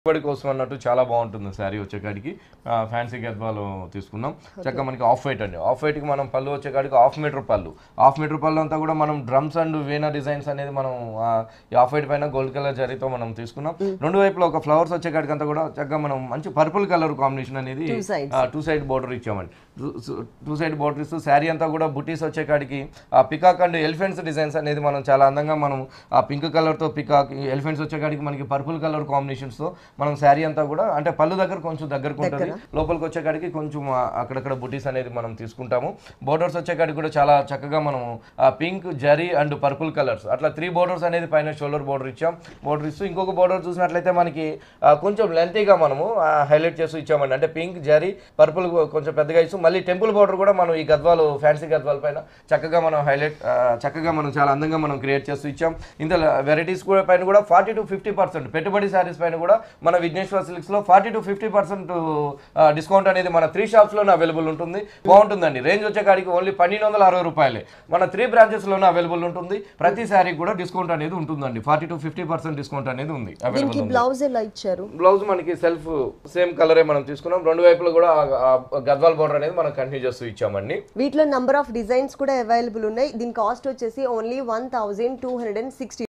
పెట్టుబడి కోసం అన్నట్టు చాలా బాగుంటుంది శారీ వచ్చేకాడికి ఫ్యాన్సీ గద్వాలు తీసుకున్నాం చక్కగా మనకి ఆఫ్ వైట్ అండి ఆఫ్ వైట్కి మనం పళ్ళు వచ్చేకాడికి హాఫ్ మీటర్ పళ్ళు హాఫ్ మీటర్ పళ్ళు అంతా కూడా మనం డ్రమ్స్ అండ్ వీణా డిజైన్స్ అనేది మనం ఆ, ఈ ఆఫ్ వైట్ పైన గోల్డ్ కలర్ జరీతో మనం తీసుకున్నాం రెండు వైపులో ఒక ఫ్లవర్స్ వచ్చేకాడికి అంతా కూడా చక్కగా మనం మంచి పర్పుల్ కలర్ కాంబినేషన్ అనేది Two sides. Two side border ఇచ్చామండి టూ సైడ్ బోర్డర్ ఇస్తూ శారీ అంతా కూడా బుటీస్ వచ్చేకాడికి ఆ పికాక్ అండ్ ఎలిఫెంట్స్ డిజైన్స్ అనేది మనం చాలా అందంగా మనం ఆ పింక్ కలర్తో పికాక్ ఎలిఫెంట్స్ వచ్చేకాడికి మనకి పర్పుల్ కలర్ కాంబినేషన్స్తో మనం శారీ అంతా కూడా అంటే పళ్ళు దగ్గర కొంచెం దగ్గరకు ఉంటుంది లోపలికి వచ్చేకాడికి కొంచెం ఆ అక్కడక్కడ బుటీస్ అనేది మనం తీసుకుంటాము బోర్డర్స్ వచ్చేకాడికి కూడా చాలా చక్కగా మనం ఆ pink zari and purple colours అట్లా త్రీ బోర్డర్స్ అనేది పైన షోల్డర్ బోర్డర్ ఇచ్చాం బోర్డర్ ఇస్తూ ఇంకొక బోర్డర్ చూసినట్లయితే మనకి ఆ, కొంచెం లెంతీగా మనము హైలైట్ చేస్తూ ఇచ్చామండి అంటే పింక్ జరీ పర్పుల్ కొంచెం పెద్దగా ఇస్తూ మళ్ళీ టెంపుల్ బోర్డర్ కూడా మనం ఈ గద్వాలు ఫ్యాన్సీ గద్వాల పైన చక్కగా మనం హైలైట్ చక్కగా మనం చాలా అందంగా మనం క్రియేట్ చేస్తూ ఇచ్చాం ఇందులో వెరైటీస్ కూడా పైన కూడా ఫార్టీ టు ఫిఫ్టీ పర్సెంట్ పెట్టుబడి శారీస్ పైన కూడా మన విఘ్నేశ్వర సిల్క్స్లో forty to fifty percent discount అనేది మన త్రీ షాప్స్లోనే అవైలబుల్ ఉంటుంది బాగుంటుందండి రేంజ్ వచ్చే కాడికి ఓన్లీ పన్నెండు వందల అరవై రూపాయలే మన త్రీ బ్రాంచెస్లోనే అవైలబుల్ ఉంటుంది ప్రతి శారీ కూడా డిస్కౌంట్ అనేది ఉంటుందండి forty to fifty percent discount అనేది ఉంది దీనికి అవైలబుల్ ఉంది బ్లౌజ్ ఎలా ఇచ్చారు బ్లౌజ్ మనకి సెల్ఫ్ సేమ్ కలరే మనం తీసుకున్నాం రెండు వైపులు కూడా ఆ- ఆ గద్వాల్ బోర్డర్ అనేది మనం కంటిన్యూ చేస్తూ ఇచ్చామండి వీటిలో నంబర్ ఆఫ్ డిజైన్స్ కూడా అవైలబుల్ ఉన్నాయి దీని కాస్ట్ వచ్చేసి only one thousand two hundred and sixty